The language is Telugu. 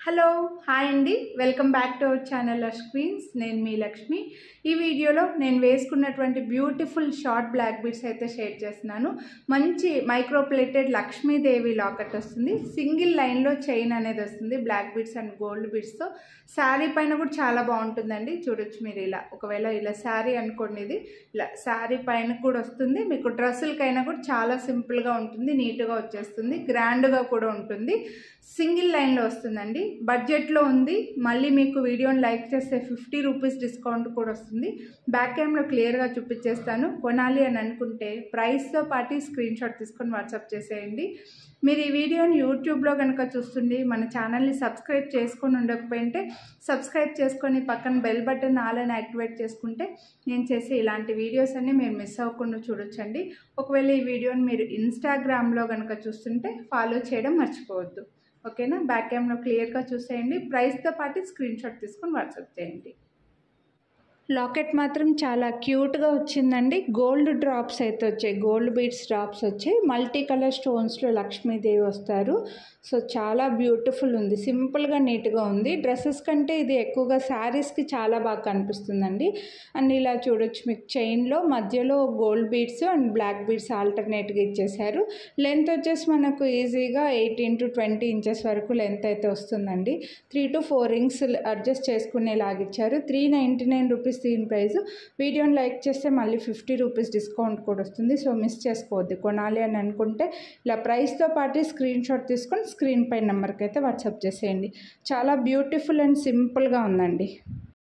హలో హాయ్ అండి welcome back to our channel lush queens నేను మీ లక్ష్మి ఈ వీడియోలో నేను వేసుకున్నటువంటి బ్యూటిఫుల్ షార్ట్ బ్లాక్ బీడ్స్ అయితే షేర్ చేస్తున్నాను మంచి మైక్రోప్లేటెడ్ లక్ష్మీదేవి లాకెట్ వస్తుంది సింగిల్ లైన్లో చైన్ అనేది వస్తుంది బ్లాక్ బీడ్స్ అండ్ గోల్డ్ బీడ్స్తో శారీ పైన కూడా చాలా బాగుంటుందండి చూడొచ్చు మీరు ఇలా ఒకవేళ ఇలా శారీ అనుకోండి ఇది ఇలా శారీ పైన కూడా వస్తుంది మీకు డ్రెస్సులకైనా కూడా చాలా సింపుల్గా ఉంటుంది నీట్గా వచ్చేస్తుంది గ్రాండ్గా కూడా ఉంటుంది సింగిల్ లైన్లో వస్తుందండి బడ్జెట్లో ఉంది మళ్ళీ మీకు వీడియోని లైక్ చేస్తే ఫిఫ్టీ రూపీస్ డిస్కౌంట్ కూడా వస్తుంది బ్యాక్ క్యామ్లో క్లియర్గా చూపించేస్తాను కొనాలి అని అనుకుంటే ప్రైస్తో పాటు స్క్రీన్ షాట్ తీసుకొని వాట్సాప్ చేసేయండి మీరు ఈ వీడియోని యూట్యూబ్లో కనుక చూస్తుండి మన ఛానల్ని సబ్స్క్రైబ్ చేసుకొని ఉండకపోయింటే సబ్స్క్రైబ్ చేసుకొని పక్కన బెల్ బటన్ ఆల్ అని యాక్టివేట్ చేసుకుంటే నేను చేసే ఇలాంటి వీడియోస్ అన్ని మీరు మిస్ అవ్వకుండా చూడొచ్చండి ఒకవేళ ఈ వీడియోని మీరు ఇన్స్టాగ్రామ్లో కనుక చూస్తుంటే ఫాలో చేయడం మర్చిపోవద్దు ఓకేనా బ్యాక్ క్యామ్లో క్లియర్గా చూసేయండి ప్రైస్తో పాటు స్క్రీన్ షాట్ తీసుకొని వాట్సాప్ చేయండి లాకెట్ మాత్రం చాలా క్యూట్గా వచ్చిందండి గోల్డ్ డ్రాప్స్ అయితే వచ్చాయి గోల్డ్ బీడ్స్ డ్రాప్స్ వచ్చాయి మల్టీ కలర్ స్టోన్స్లో లక్ష్మీదేవి వస్తారు సో చాలా బ్యూటిఫుల్ ఉంది సింపుల్గా నీట్గా ఉంది డ్రెస్సెస్ కంటే ఇది ఎక్కువగా శారీస్కి చాలా బాగా కనిపిస్తుందండి అండ్ ఇలా చూడొచ్చు మీకు చైన్లో మధ్యలో gold beads and black beads ఆల్టర్నేట్గా ఇచ్చేసారు లెంత్ వచ్చేసి మనకు ఈజీగా ఎయిటీన్ టు ట్వంటీ ఇంచెస్ వరకు లెంత్ అయితే వస్తుందండి three to four rings adjust చేసుకునేలాగా ఇచ్చారు త్రీ నైంటీ నైన్ రూపీస్ దీని ప్రైస్ వీడియోని లైక్ చేస్తే మళ్ళీ ఫిఫ్టీ రూపీస్ డిస్కౌంట్ కూడా వస్తుంది సో మిస్ చేసుకోవద్దు కొనాలి అని అనుకుంటే ఇలా ప్రైస్తో పాటు స్క్రీన్ షాట్ తీసుకొని స్క్రీన్ పై నెంబర్కి అయితే వాట్సాప్ చేసేయండి చాలా బ్యూటిఫుల్ అండ్ సింపుల్గా ఉందండి